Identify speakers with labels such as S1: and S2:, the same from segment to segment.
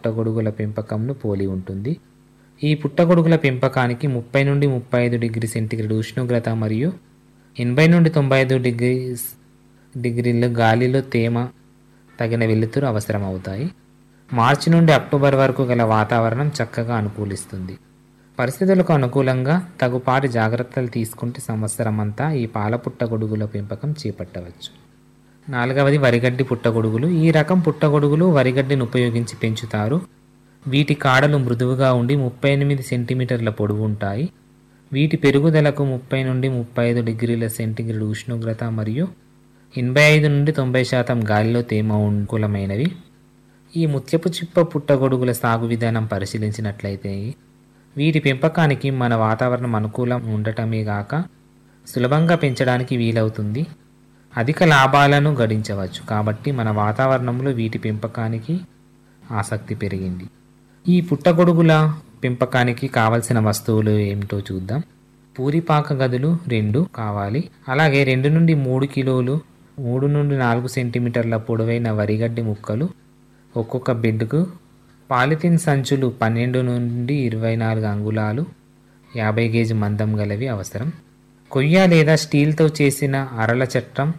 S1: పుట్టగొడుగుల పెంపకంను పోలి ఉంటుంది ఈ పుట్టగొడుగుల పెంపకానికి ముప్పై నుండి ముప్పై ఐదు డిగ్రీ సెంటీగ్రేడ్ ఉష్ణోగ్రత మరియు ఎనభై నుండి తొంభై ఐదు డిగ్రీ డిగ్రీల గాలిలో తేమ తగిన వెలుతురు అవసరం అవుతాయి మార్చి నుండి అక్టోబర్ వరకు గల వాతావరణం చక్కగా అనుకూలిస్తుంది పరిస్థితులకు అనుకూలంగా తగుపాటి జాగ్రత్తలు తీసుకుంటే సంవత్సరం అంతా ఈ పాల పుట్టగొడుగుల పెంపకం చేపట్టవచ్చు నాలుగవది వరిగడ్డి పుట్టగొడుగులు ఈ రకం పుట్టగొడుగులు వరిగడ్డిని ఉపయోగించి పెంచుతారు వీటి కాడలు మృదువుగా ఉండి ముప్పై ఎనిమిది సెంటీమీటర్ల పొడవు ఉంటాయి వీటి పెరుగుదలకు ముప్పై నుండి ముప్పై ఐదు డిగ్రీల సెంటీగ్రేడ్ ఉష్ణోగ్రత మరియు ఎనభై ఐదు నుండి తొంభై శాతం గాలిలో తేమ అనుకూలమైనవి ఈ ముత్యపు చిప్ప పుట్టగొడుగుల సాగు విధానం పరిశీలించినట్లయితే వీటి పెంపకానికి మన వాతావరణం అనుకూలం ఉండటమే గాక సులభంగా పెంచడానికి వీలవుతుంది అధిక లాభాలను గడించవచ్చు కాబట్టి మన వాతావరణంలో వీటి పెంపకానికి ఆసక్తి పెరిగింది ఈ పుట్టగొడుగుల పెంపకానికి కావలసిన వస్తువులు ఏమిటో చూద్దాం పూరిపాక గదులు రెండు కావాలి అలాగే రెండు నుండి మూడు కిలోలు మూడు నుండి నాలుగు సెంటీమీటర్ల పొడవైన వరిగడ్డి ముక్కలు ఒక్కొక్క బెడ్కు పాలిథిన్ సంచులు పన్నెండు నుండి ఇరవై నాలుగు అంగుళాలు యాభై గేజ్ మందం గలవి అవసరం కొయ్య లేదా స్టీల్తో చేసిన అరల చట్టం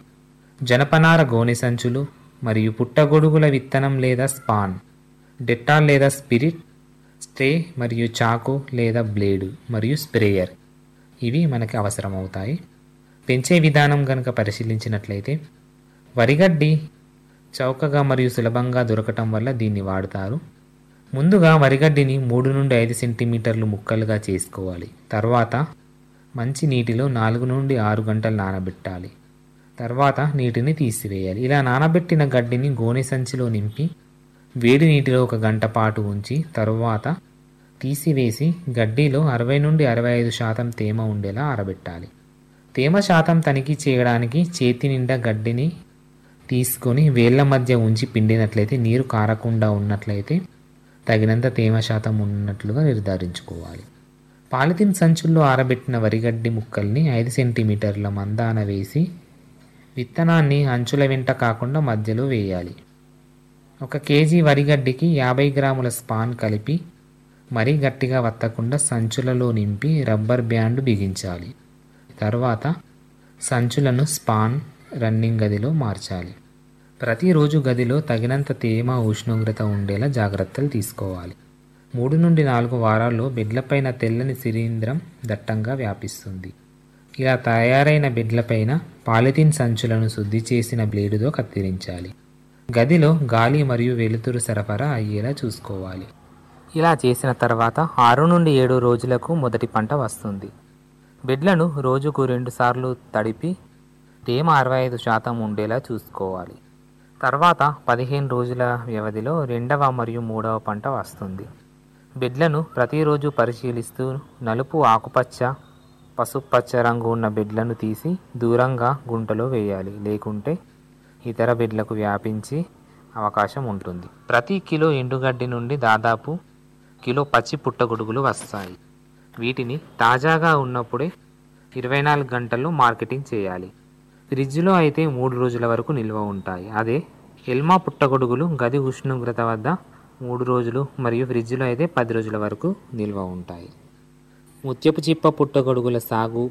S1: జనపనార గోనె సంచులు మరియు పుట్టగొడుగుల విత్తనం లేదా స్పాన్ డెటాల్ లేదా స్పిరిట్ స్ప్రే మరియు చాకు లేదా బ్లేడు మరియు స్ప్రేయర్ ఇవి మనకి అవసరం అవుతాయి పెంచే విధానం కనుక పరిశీలించినట్లయితే వరిగడ్డి చౌకగా మరియు సులభంగా దొరకటం వల్ల దీన్ని వాడతారు ముందుగా వరిగడ్డిని మూడు నుండి ఐదు సెంటీమీటర్లు ముక్కలుగా చేసుకోవాలి తర్వాత మంచి నీటిలో నాలుగు నుండి ఆరు గంటలు నానబెట్టాలి తర్వాత నీటిని తీసివేయాలి ఇలా నానబెట్టిన గడ్డిని గోనె సంచిలో నింపి వేడి నీటిలో ఒక గంట పాటు ఉంచి తరువాత తీసివేసి గడ్డిలో అరవై నుండి అరవై ఐదు శాతం తేమ ఉండేలా ఆరబెట్టాలి తేమ శాతం తనిఖీ చేయడానికి చేతి నిండా గడ్డిని తీసుకొని వేళ్ల మధ్య ఉంచి పిండినట్లయితే నీరు కారకుండా ఉన్నట్లయితే తగినంత తేమ శాతం ఉన్నట్లుగా నిర్ధారించుకోవాలి పాలిథిన్ సంచుల్లో ఆరబెట్టిన వరిగడ్డి ముక్కల్ని ఐదు సెంటీమీటర్ల మందాన వేసి విత్తనాన్ని అంచుల వెంట కాకుండా మధ్యలో వేయాలి ఒక కేజీ వరిగడ్డికి యాభై గ్రాముల స్పాన్ కలిపి మరీ గట్టిగా వత్తకుండా సంచులలో నింపి రబ్బర్ బ్యాండ్ బిగించాలి తర్వాత సంచులను స్పాన్ రన్నింగ్ గదిలో మార్చాలి ప్రతిరోజు గదిలో తగినంత తేమ ఉష్ణోగ్రత ఉండేలా జాగ్రత్తలు తీసుకోవాలి మూడు నుండి నాలుగు వారాల్లో బెడ్లపైన తెల్లని శిలీంధ్రం దట్టంగా వ్యాపిస్తుంది ఇలా తయారైన బెడ్లపైన పాలిథిన్ సంచులను శుద్ధి చేసిన బ్లేడుతో కత్తిరించాలి గదిలో గాలి మరియు వెలుతురు సరఫరా అయ్యేలా చూసుకోవాలి ఇలా చేసిన తర్వాత ఆరు నుండి ఏడు రోజులకు మొదటి పంట వస్తుంది బెడ్లను రోజుకు రెండుసార్లు తడిపి తేమ అరవై ఐదు శాతం ఉండేలా చూసుకోవాలి తర్వాత పదిహేను రోజుల వ్యవధిలో రెండవ మరియు మూడవ పంట వస్తుంది బెడ్లను ప్రతిరోజు పరిశీలిస్తూ నలుపు ఆకుపచ్చ పసుపచ్చ రంగు ఉన్న బెడ్లను తీసి దూరంగా గుంటలో వేయాలి లేకుంటే ఇతర బెడ్లకు వ్యాపించి అవకాశం ఉంటుంది ప్రతి కిలో ఎండుగడ్డి నుండి దాదాపు కిలో పచ్చి పుట్టగొడుగులు వస్తాయి వీటిని తాజాగా ఉన్నప్పుడే ఇరవై నాలుగు గంటల్లో మార్కెటింగ్ చేయాలి ఫ్రిడ్జ్లో అయితే మూడు రోజుల వరకు నిల్వ ఉంటాయి అదే ఎల్మా పుట్టగొడుగులు గది ఉష్ణోగ్రత వద్ద మూడు రోజులు మరియు ఫ్రిడ్జ్లో అయితే పది రోజుల వరకు నిల్వ ఉంటాయి ముత్యపు చిప్ప పుట్టగొడుగుల సాగు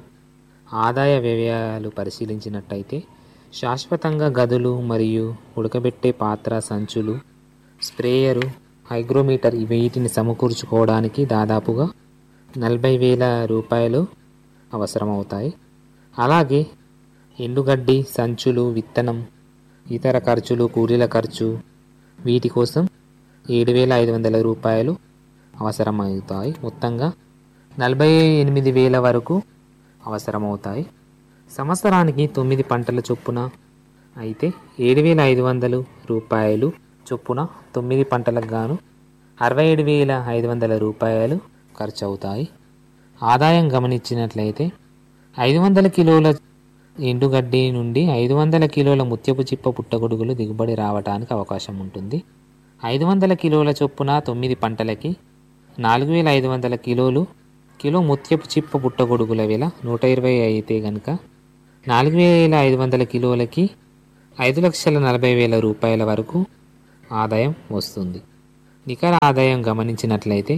S1: ఆదాయ వ్యయాలు పరిశీలించినట్టయితే శాశ్వతంగా గదులు మరియు ఉడకబెట్టే పాత్ర సంచులు స్ప్రేయరు హైగ్రోమీటర్ వీటిని సమకూర్చుకోవడానికి దాదాపుగా నలభై వేల రూపాయలు అవసరమవుతాయి అలాగే ఎండుగడ్డి సంచులు విత్తనం ఇతర ఖర్చులు కూలీల ఖర్చు వీటి కోసం ఏడు వేల ఐదు వందల రూపాయలు అవసరమవుతాయి మొత్తంగా నలభై ఎనిమిది వేల వరకు అవసరమవుతాయి సంవత్సరానికి తొమ్మిది పంటల చొప్పున అయితే ఏడు వేల ఐదు వందలు రూపాయలు చొప్పున తొమ్మిది పంటలకు గాను అరవై ఏడు వేల ఐదు వందల రూపాయలు ఖర్చు అవుతాయి ఆదాయం గమనించినట్లయితే ఐదు వందల కిలోల ఎండుగడ్డి నుండి ఐదు వందల కిలోల ముత్యపు చిప్ప పుట్టగొడుగులు దిగుబడి రావడానికి అవకాశం ఉంటుంది ఐదు వందల కిలోల చొప్పున తొమ్మిది పంటలకి నాలుగు వేల ఐదు వందల కిలోలు కిలో ముత్యపు చిప్ప పుట్టగొడుగుల వేల నూట ఇరవై అయితే కనుక నాలుగు వేల ఐదు వందల కిలోలకి ఐదు లక్షల నలభై వేల రూపాయల వరకు ఆదాయం వస్తుంది నికర ఆదాయం గమనించినట్లయితే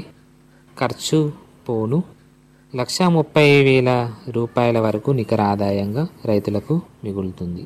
S1: ఖర్చు పోను లక్ష ముప్పై వేల రూపాయల వరకు నికర ఆదాయంగా రైతులకు మిగులుతుంది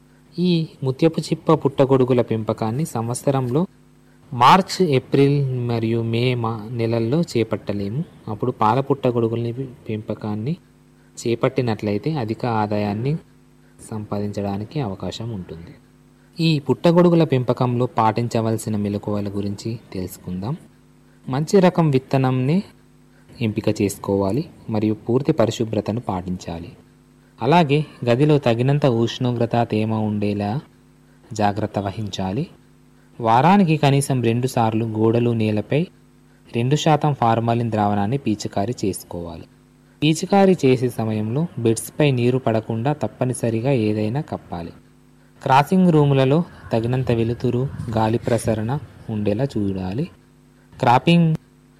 S1: ఈ ముత్యపు చిప్ప పుట్టగొడుగుల పెంపకాన్ని సంవత్సరంలో మార్చ్ ఏప్రిల్ మరియు మే మా నెలల్లో చేపట్టలేము అప్పుడు పాల పుట్టగొడుగుల్ని పెంపకాన్ని చేపట్టినట్లయితే అధిక ఆదాయాన్ని సంపాదించడానికి అవకాశం ఉంటుంది ఈ పుట్టగొడుగుల పెంపకంలో పాటించవలసిన మెలకువల గురించి తెలుసుకుందాం మంచి రకం విత్తనంని ఎంపిక చేసుకోవాలి మరియు పూర్తి పరిశుభ్రతను పాటించాలి అలాగే గదిలో తగినంత ఉష్ణోగ్రత తేమ ఉండేలా జాగ్రత్త వహించాలి వారానికి కనీసం రెండు సార్లు గోడలు నేలపై రెండు శాతం ఫార్మాలిన్ ద్రావణాన్ని పీచికారీ చేసుకోవాలి పీచికారీ చేసే సమయంలో బెడ్స్పై నీరు పడకుండా తప్పనిసరిగా ఏదైనా కప్పాలి క్రాసింగ్ రూములలో తగినంత వెలుతురు గాలి ప్రసరణ ఉండేలా చూడాలి క్రాపింగ్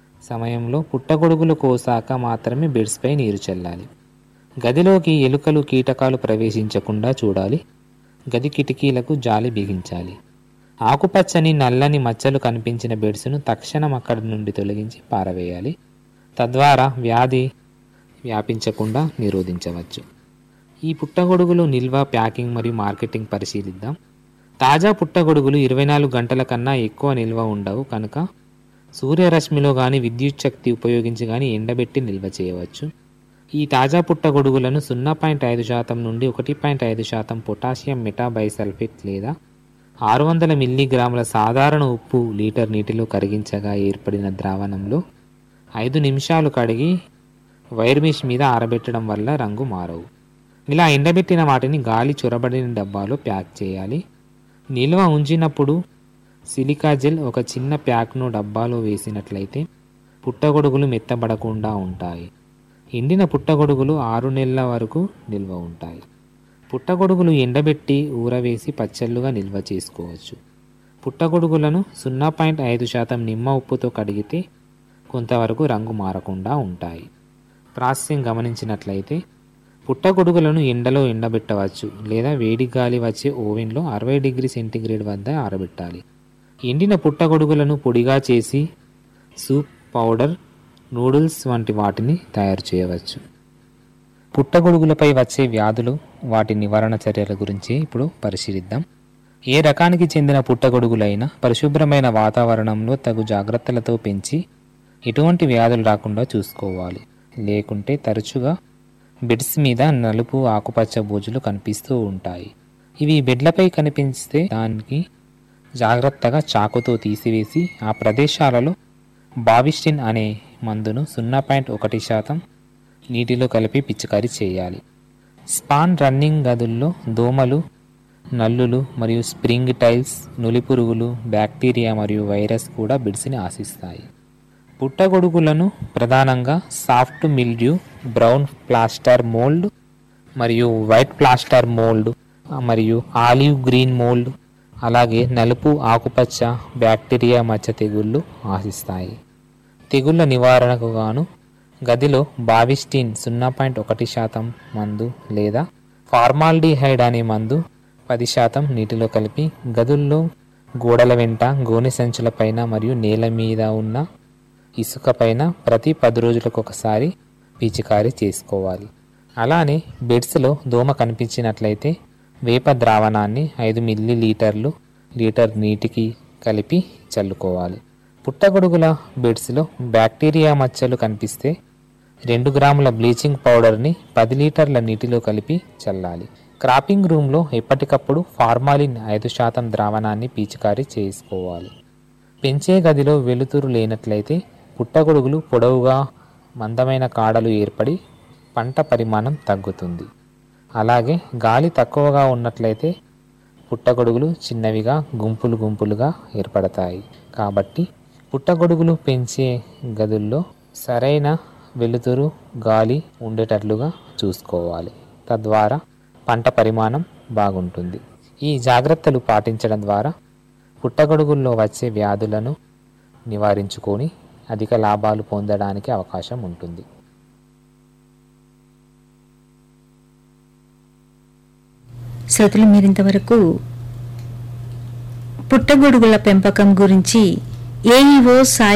S1: సమయంలో పుట్టగొడుగులు కోసాక మాత్రమే బెడ్స్పై నీరు చల్లాలి గదిలోకి ఎలుకలు కీటకాలు ప్రవేశించకుండా చూడాలి గది కిటికీలకు జాలి బిగించాలి ఆకుపచ్చని నల్లని మచ్చలు కనిపించిన బెడ్స్ను తక్షణం అక్కడి నుండి తొలగించి పారవేయాలి తద్వారా వ్యాధి వ్యాపించకుండా నిరోధించవచ్చు ఈ పుట్టగొడుగులు నిల్వ ప్యాకింగ్ మరియు మార్కెటింగ్ పరిశీలిద్దాం తాజా పుట్టగొడుగులు ఇరవై నాలుగు గంటల కన్నా ఎక్కువ నిల్వ ఉండవు కనుక సూర్యరశ్మిలో కానీ విద్యుత్ శక్తి ఉపయోగించి కానీ ఎండబెట్టి నిల్వ చేయవచ్చు ఈ తాజా పుట్టగొడుగులను సున్నా పాయింట్ ఐదు శాతం నుండి ఒకటి పాయింట్ ఐదు శాతం పొటాషియం మెటాబైసల్ఫేట్ లేదా ఆరు వందల మిల్లీగ్రాముల సాధారణ ఉప్పు లీటర్ నీటిలో కరిగించగా ఏర్పడిన ద్రావణంలో ఐదు నిమిషాలు కడిగి వైర్ మెష్ మీద ఆరబెట్టడం వల్ల రంగు మారవు ఇలా ఎండబెట్టిన వాటిని గాలి చొరబడిన డబ్బాలో ప్యాక్ చేయాలి నిల్వ ఉంచినప్పుడు సిలికా జెల్ ఒక చిన్న ప్యాక్ను డబ్బాలో వేసినట్లయితే పుట్టగొడుగులు మెత్తబడకుండా ఉంటాయి ఎండిన పుట్టగొడుగులు ఆరు నెలల వరకు నిల్వ ఉంటాయి పుట్టగొడుగులు ఎండబెట్టి ఊరవేసి పచ్చళ్ళుగా నిల్వ చేసుకోవచ్చు పుట్టగొడుగులను సున్నా పాయింట్ ఐదు శాతం నిమ్మ ఉప్పుతో కడిగితే కొంతవరకు రంగు మారకుండా ఉంటాయి ప్రాసెసింగ్ గమనించినట్లయితే పుట్టగొడుగులను ఎండలో ఎండబెట్టవచ్చు లేదా వేడి గాలి వచ్చే ఓవెన్లో అరవై డిగ్రీ సెంటీగ్రేడ్ వద్ద ఆరబెట్టాలి ఎండిన పుట్టగొడుగులను పొడిగా చేసి సూప్ పౌడర్ నూడిల్స్ వంటి వాటిని తయారు చేయవచ్చు పుట్టగొడుగులపై వచ్చే వ్యాధులు వాటి నివారణ చర్యల గురించి ఇప్పుడు పరిశీలిద్దాం ఏ రకానికి చెందిన పుట్టగొడుగులైనా పరిశుభ్రమైన వాతావరణంలో తగు జాగ్రత్తలతో పెంచి ఎటువంటి వ్యాధులు రాకుండా చూసుకోవాలి లేకుంటే తరచుగా బెడ్స్ మీద నలుపు ఆకుపచ్చ బూజులు కనిపిస్తూ ఉంటాయి ఇవి బెడ్లపై కనిపిస్తే దానికి జాగ్రత్తగా చాకుతో తీసివేసి ఆ ప్రదేశాలలో బావిస్టిన్ అనే మందును సున్నా పాయింట్ ఒకటి శాతం నీటిలో కలిపి పిచికారీ చేయాలి స్పాన్ రన్నింగ్ గదుల్లో దోమలు నల్లులు మరియు స్ప్రింగ్ టైల్స్ నులిపురుగులు బ్యాక్టీరియా మరియు వైరస్ కూడా బిడ్స్ని ఆశిస్తాయి పుట్టగొడుగులను ప్రధానంగా soft mildew brown plaster mould మరియు వైట్ ప్లాస్టర్ మోల్డ్ మరియు ఆలివ్ గ్రీన్ మోల్డ్ అలాగే నలుపు ఆకుపచ్చ బ్యాక్టీరియా మచ్చ తెగుళ్ళు ఆశిస్తాయి తెగుళ్ళ నివారణకు గాను గదిలో బావిస్టిన్ సున్నా పాయింట్ ఒకటి శాతం మందు లేదా ఫార్మాల్డిహైడ్ అనే మందు పది శాతం నీటిలో కలిపి గదుల్లో గోడల వెంట గోనె సంచుల పైన మరియు నేల మీద ఉన్న ఇసుక పైన ప్రతి పది రోజులకు ఒకసారి పిచికారీ చేసుకోవాలి అలానే బెడ్స్లో దోమ కనిపించినట్లయితే వేప ద్రావణాన్ని ఐదు మిల్లీ లీటర్లు లీటర్ నీటికి కలిపి చల్లుకోవాలి పుట్టగొడుగుల బెడ్స్లో బ్యాక్టీరియా మచ్చలు కనిపిస్తే రెండు గ్రాముల బ్లీచింగ్ పౌడర్ని పది లీటర్ల నీటిలో కలిపి చల్లాలి క్రాపింగ్ రూమ్లో ఎప్పటికప్పుడు ఫార్మాలిన్ ఐదు శాతం ద్రావణాన్ని పీచికారీ చేసుకోవాలి పెంచే గదిలో వెలుతురు లేనట్లయితే పుట్టగొడుగులు పొడవుగా మందమైన కాడలు ఏర్పడి పంట పరిమాణం తగ్గుతుంది అలాగే గాలి తక్కువగా ఉన్నట్లయితే పుట్టగొడుగులు చిన్నవిగా గుంపులు గుంపులుగా ఏర్పడతాయి కాబట్టి పుట్టగొడుగులు పెంచే గదుల్లో సరైన వెలుతురు గాలి ఉండేటట్లుగా చూసుకోవాలి తద్వారా పంట పరిమాణం బాగుంటుంది ఈ జాగ్రత్తలు పాటించడం ద్వారా పుట్టగొడుగుల్లో వచ్చే వ్యాధులను నివారించుకొని అధిక లాభాలు పొందడానికి అవకాశం ఉంటుంది
S2: శ్రోతలు మీరింతవరకు పుట్టగొడుగుల పెంపకం గురించి ఏఈఓ సాయి